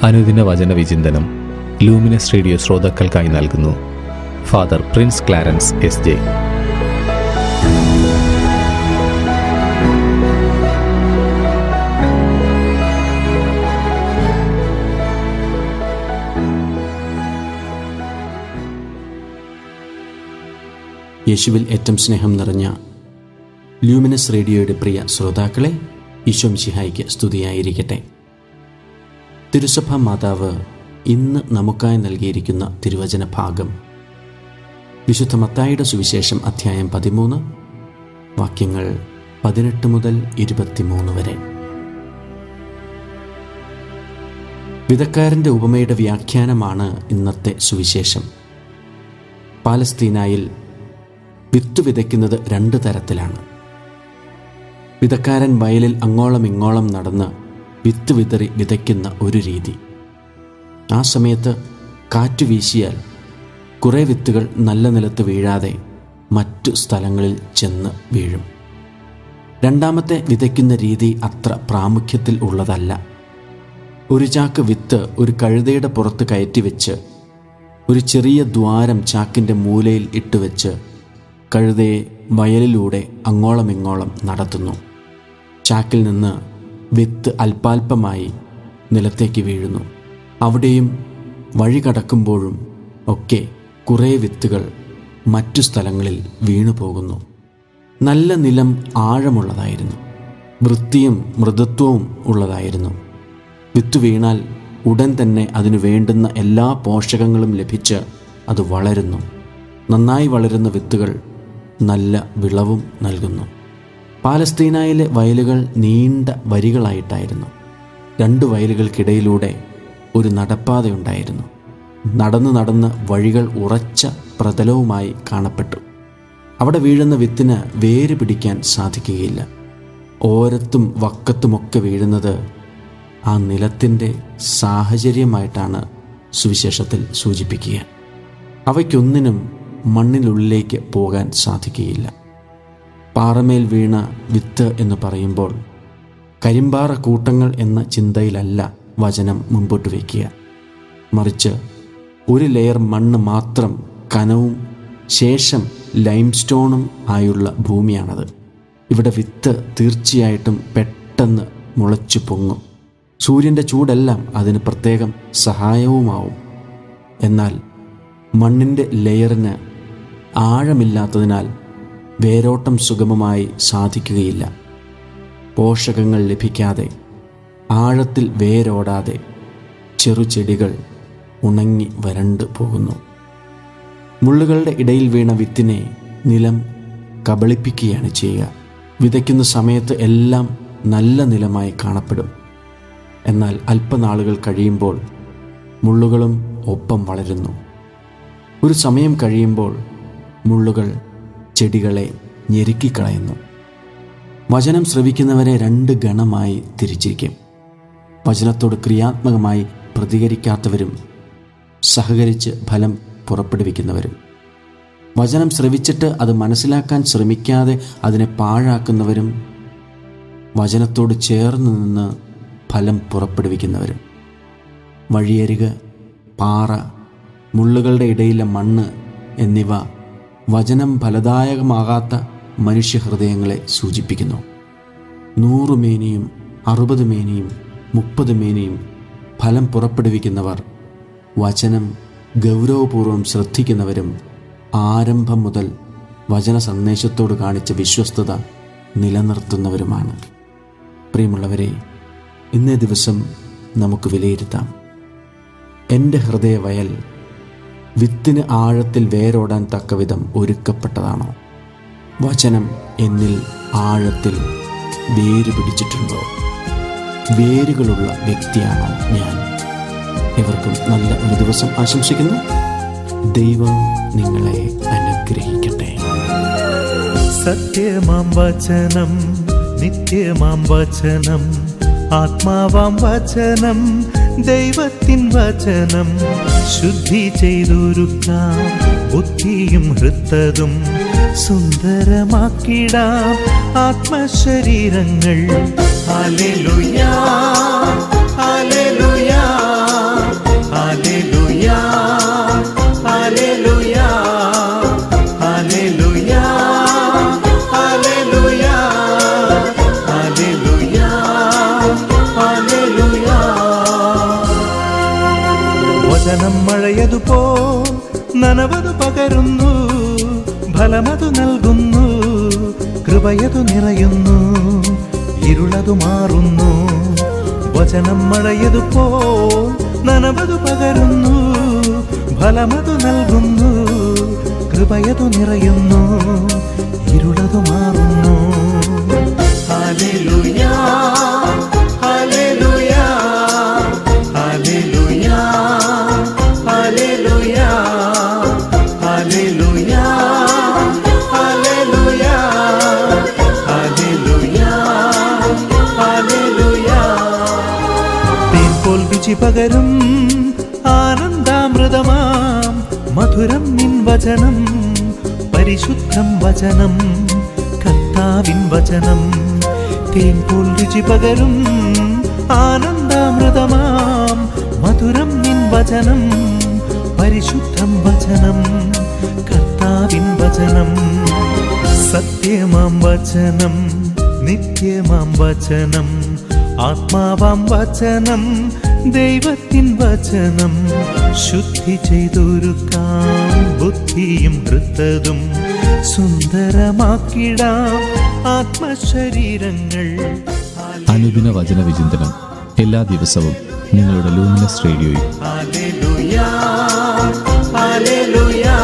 അനുദിന വചന വിചിന്തനം ലൂമിനസ് റേഡിയോ ശ്രോതാക്കൾക്കായി നൽകുന്നു father Prince Clarence S J യേശുവിൽ ഏറ്റവും സ്നേഹം നിറഞ്ഞ ലൂമിനസ് റേഡിയോയുടെ പ്രിയ ശ്രോതാക്കളെ ഈശോ മിശിഹായിക്ക് സ്തുതിയായിരിക്കട്ടെ തിരുസഭ മാതാവ് ഇന്ന് നമുക്കായി നൽകിയിരിക്കുന്ന തിരുവചന ഭാഗം വിശുദ്ധ മത്തായിയുടെ സുവിശേഷം അധ്യായം പതിമൂന്ന് വാക്യങ്ങൾ പതിനെട്ട് മുതൽ ഇരുപത്തിമൂന്ന് വരെ വിധക്കാരൻ്റെ ഉപമയുടെ വ്യാഖ്യാനമാണ് ഇന്നത്തെ സുവിശേഷം പാലസ്തീനായിൽ വിത്ത് വിതയ്ക്കുന്നത് രണ്ട് തരത്തിലാണ് വിതക്കാരൻ വയലിൽ അങ്ങോളം ഇങ്ങോളം നടന്ന് വിത്ത് വിതറി വിതയ്ക്കുന്ന ഒരു രീതി ആ സമയത്ത് കാറ്റ് വീശിയാൽ കുറേ വിത്തുകൾ നല്ല നിലത്ത് വീഴാതെ മറ്റു സ്ഥലങ്ങളിൽ ചെന്ന് വീഴും രണ്ടാമത്തെ വിതയ്ക്കുന്ന രീതി അത്ര പ്രാമുഖ്യത്തിൽ ഉള്ളതല്ല ഒരു ചാക്ക് വിത്ത് ഒരു കഴുതയുടെ പുറത്ത് കയറ്റി വെച്ച് ഒരു ചെറിയ ദ്വാരം ചാക്കിൻ്റെ മൂലയിൽ ഇട്ടുവെച്ച് കഴുതയെ വയലിലൂടെ അങ്ങോളം ഇങ്ങോളം നടത്തുന്നു ചാക്കിൽ നിന്ന് വിത്ത് അല്പാൽപമായി നിലത്തേക്ക് വീഴുന്നു അവിടെയും വഴി കടക്കുമ്പോഴും ഒക്കെ കുറേ വിത്തുകൾ മറ്റു സ്ഥലങ്ങളിൽ വീണു പോകുന്നു നല്ല നിലം ആഴമുള്ളതായിരുന്നു വൃത്തിയും മൃദുത്വവും ഉള്ളതായിരുന്നു വിത്ത് വീണാൽ ഉടൻ തന്നെ അതിനു വേണ്ടുന്ന എല്ലാ പോഷകങ്ങളും ലഭിച്ച് അത് വളരുന്നു നന്നായി വളരുന്ന വിത്തുകൾ നല്ല വിളവും നൽകുന്നു പാലസ്തീനായിലെ വയലുകൾ നീണ്ട വരികളായിട്ടായിരുന്നു രണ്ട് വയലുകൾക്കിടയിലൂടെ ഒരു നടപ്പാതയുണ്ടായിരുന്നു നടന്ന് നടന്ന് വഴികൾ ഉറച്ച പ്രതലവുമായി കാണപ്പെട്ടു അവിടെ വീഴുന്ന വിത്തിന് വേര് പിടിക്കാൻ സാധിക്കുകയില്ല ഓരത്തും വക്കത്തുമൊക്കെ വീഴുന്നത് ആ നിലത്തിൻ്റെ സാഹചര്യമായിട്ടാണ് സുവിശേഷത്തിൽ സൂചിപ്പിക്കുക അവയ്ക്കൊന്നിനും മണ്ണിനുള്ളിലേക്ക് പോകാൻ സാധിക്കുകയില്ല പാറമേൽ വീണ വിത്ത് എന്ന് പറയുമ്പോൾ കരിമ്പാറ കൂട്ടങ്ങൾ എന്ന ചിന്തയിലല്ല വചനം മുൻപോട്ട് വയ്ക്കുക മറിച്ച് ഒരു ലെയർ മണ്ണ് മാത്രം കനവും ശേഷം ലൈംസ്റ്റോണും ആയുള്ള ഭൂമിയാണത് ഇവിടെ വിത്ത് തീർച്ചയായിട്ടും പെട്ടെന്ന് മുളച്ചു പൊങ്ങും സൂര്യൻ്റെ ചൂടെല്ലാം അതിന് പ്രത്യേകം സഹായവുമാവും എന്നാൽ മണ്ണിൻ്റെ ലെയറിന് ആഴമില്ലാത്തതിനാൽ വേരോട്ടം സുഗമമായി സാധിക്കുകയില്ല പോഷകങ്ങൾ ലഭിക്കാതെ ആഴത്തിൽ വേരോടാതെ ചെറുചെടികൾ ഉണങ്ങി വരണ്ടു പോകുന്നു മുള്ളുകളുടെ ഇടയിൽ വീണ വിത്തിനെ നിലം കബളിപ്പിക്കുകയാണ് ചെയ്യുക വിതയ്ക്കുന്ന സമയത്ത് എല്ലാം നല്ല നിലമായി കാണപ്പെടും എന്നാൽ അല്പനാളുകൾ കഴിയുമ്പോൾ മുള്ളുകളും ഒപ്പം വളരുന്നു ഒരു സമയം കഴിയുമ്പോൾ മുള്ളുകൾ ചെടികളെ ഞെരുക്കിക്കളയുന്നു വചനം ശ്രവിക്കുന്നവരെ രണ്ട് ഗണമായി തിരിച്ചിരിക്കും വചനത്തോട് ക്രിയാത്മകമായി പ്രതികരിക്കാത്തവരും സഹകരിച്ച് ഫലം പുറപ്പെടുവിക്കുന്നവരും വചനം ശ്രവിച്ചിട്ട് അത് മനസ്സിലാക്കാൻ ശ്രമിക്കാതെ അതിനെ പാഴാക്കുന്നവരും വചനത്തോട് ചേർന്ന് നിന്ന് ഫലം പുറപ്പെടുവിക്കുന്നവരും വഴിയരിക് പാറ മുള്ളുകളുടെ ഇടയിലെ മണ്ണ് എന്നിവ വചനം ഫലദായകമാകാത്ത മനുഷ്യഹൃദയങ്ങളെ സൂചിപ്പിക്കുന്നു നൂറ് മേനിയും അറുപത് മേനിയും മുപ്പത് മേനിയും ഫലം പുറപ്പെടുവിക്കുന്നവർ വചനം ഗൗരവപൂർവ്വം ശ്രദ്ധിക്കുന്നവരും ആരംഭം മുതൽ വചന സന്ദേശത്തോട് കാണിച്ച വിശ്വസ്തത നിലനിർത്തുന്നവരുമാണ് പ്രിയമുള്ളവരെ ഇന്നേ ദിവസം നമുക്ക് വിലയിരുത്താം എൻ്റെ ഹൃദയവയൽ വിത്തിന് ആഴത്തിൽ വേരോടാൻ തക്കവിധം ഒരുക്കപ്പെട്ടതാണോ വചനം എന്നിൽ ആഴത്തിൽ വേര് പിടിച്ചിട്ടുണ്ടോ വേരുകളുള്ള വ്യക്തിയാണോ ഞാൻ ഇവർക്കും നല്ല ഒരു ദിവസം ആശംസിക്കുന്നു ദൈവം നിങ്ങളെ അനുഗ്രഹിക്കട്ടെ സത്യമാം വചനം നിത്യമാം വചനം ആത്മാവാം വചനം ദൈവത്തിൻ വചനം ശുദ്ധി ചെയ്തൊരുക്കാം ബുദ്ധിയും ഹൃത്തതും സുന്ദരമാക്കിടാം ആത്മശരീരങ്ങൾ ഹല്ലേലൂയാ ഹല്ലേലൂയാ നനവതു പകരുന്നു ഫലമതു നൽകുന്നു കൃപയതു നിറയുന്നു ഇരുളതു മാറുന്നു വചനം മഴയതുപോ നനവതു പകരുന്നു ഫലമതു നൽകുന്നു കൃപയതു നിറയുന്നു ഇരുളതു മാറുന്നു ഹല്ലേലൂയാ ഹല്ലേലൂയാ ഹല്ലേലൂയാ ഹല്ലേലൂയാ ഹല്ലേലൂയാ ഹല്ലേലൂയാ ഹല്ലേലൂയാ ഹല്ലേലൂയാ തേൻപോൽ രുചി പകരും ആനന്ദാമൃതമാം മധുരം നിൻ വചനം പരിശുദ്ധം വചനം കർത്താവിൻ വചനം തേൻപോൽ രുചി പകരും ആനന്ദാമൃതമാം മധുരം നിൻ വചനം പരിശുദ്ധം വചനം കർത്താവിൻ വചനം സത്യമാം വചനം നിത്യമാം വചനം ആത്മാവാം വചനം ദൈവത്തിൻ വചനം ശുദ്ധി ചെയ്തൊരുക്കാം ബുദ്ധിയും ഹൃത്തതും സുന്ദരമാക്കിടാം ആത്മശരീരങ്ങൾ അനുദിന വചന വിചിന്തനം എല്ലാ ദിവസവും നിങ്ങളുടെ ലൂമിനസ് റേഡിയോയിൽ ഹല്ലേലൂയാ ഹല്ലേലൂയാ